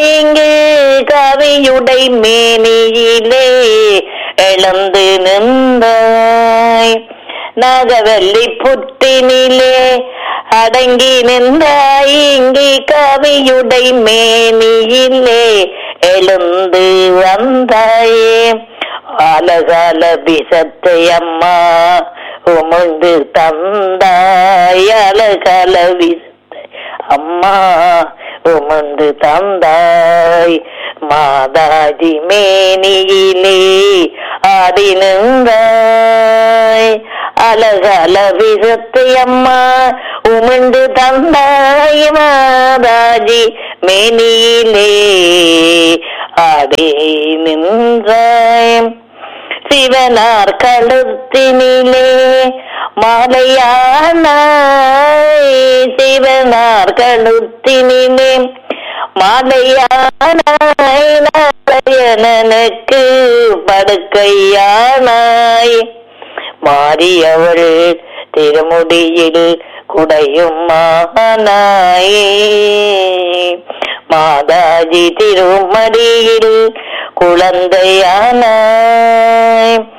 இங்கு கவியுடை மேனியிலே எழுந்து நின்றாய் நாகவல்லி புற்றினிலே அடங்கி நின்றாய் இங்கு கவியுடை மேனியிலே எழுந்து வந்தாயே அழகால பிசத்தை அம்மா உமிழ்ந்து தந்தாய் அழகால விசத்தை அம்மா உமிழ்ந்து தந்தாய் மாதாஜி மேனியிலே ஆடி நின்றாய் அழகல விசத்தை அம்மா உமிழ்ந்து தந்தாய் மாதாஜி மேனியிலே ஆடி நின்றாய் சிவனார் கழுத்தினிலே மாலையானாய் சிவனார் கழுத்தினிலே மாலையானாய் நாராயணனுக்கு படுக்கையானாய் மாறியவள் திருமுடியில் குடையும் மானாய் மாதாஜி திருமடியில் குழந்தையானாய்